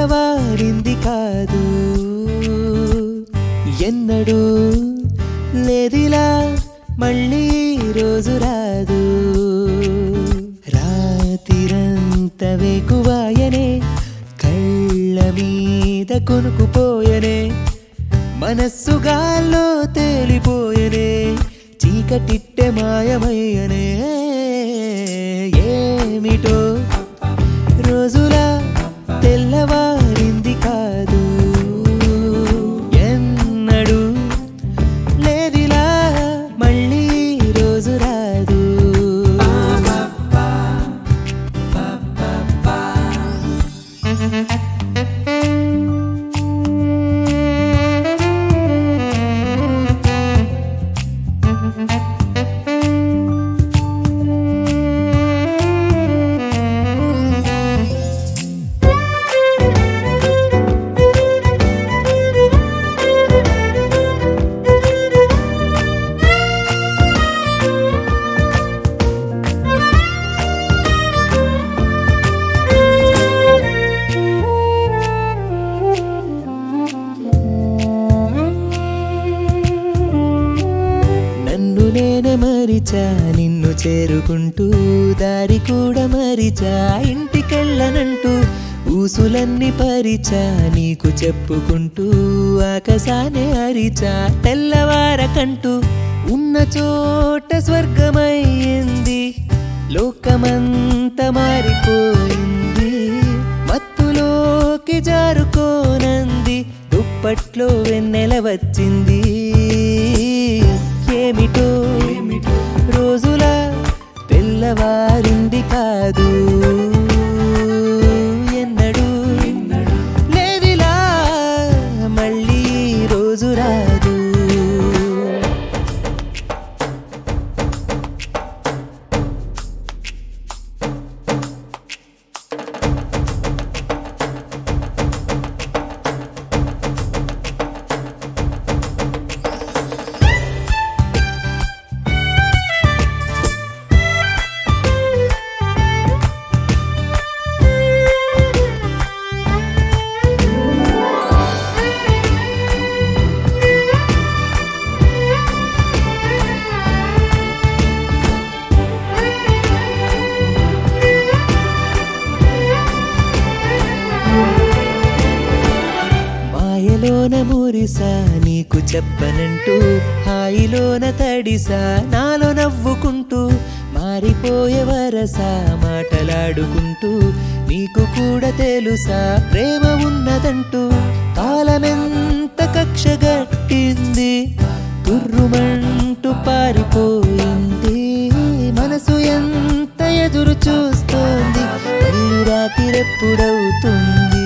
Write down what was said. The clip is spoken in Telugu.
తెల్లవారింది కాదు ఎన్నడూ లేదిలా మళ్ళీ ఈ రోజు రాదు రాతిరంత వేకువాయనే కళ్ళ మీద కొనుకుపోయనే మనస్సు గాల్లో తేలిపోయనే చీకటిట్టె మాయమయ్యనే ఏమిటో రోజులా తెల్లవారింది కాదు ఎన్నడూ లేదిలా మళ్ళీ ఈ రోజు రాదు నన్ను నేనే మరిచా నిన్ను చేరుకుంటూ దారి కూడా మరిచా ఇంటికెళ్ళనంటూ ఊసులన్నీ పరిచా నీకు చెప్పుకుంటూ ఆకాశానే అరిచా తెల్లవారకంటూ ఉన్న చోట స్వర్గమయ్యింది లోకమంత మారిపోయింది మత్తులోకి జారుకోనంది దుప్పట్లో వెన్నెల వచ్చింది ఏమిటో రోజులా తెల్లవారింది కాదు ఎన్నడూ లేదిలా మళ్ళీ ఈ రోజు రాదు మాయలోన మురిసా నీకు చెప్పనంటూ హాయిలోన తడిసా నాలో నవ్వుకుంటూ మారిపోయే వరసా మాటలాడుకుంటూ నీకు కూడా తెలుసా ప్రేమ ఉన్నదంటూ కాలమెంత కక్ష గట్టింది తుర్రుమంటూ పారిపోయింది మనసు ఎంత ఎదురు చూస్తోంది మళ్ళీ రాత్రిరెప్పుడవుతుంది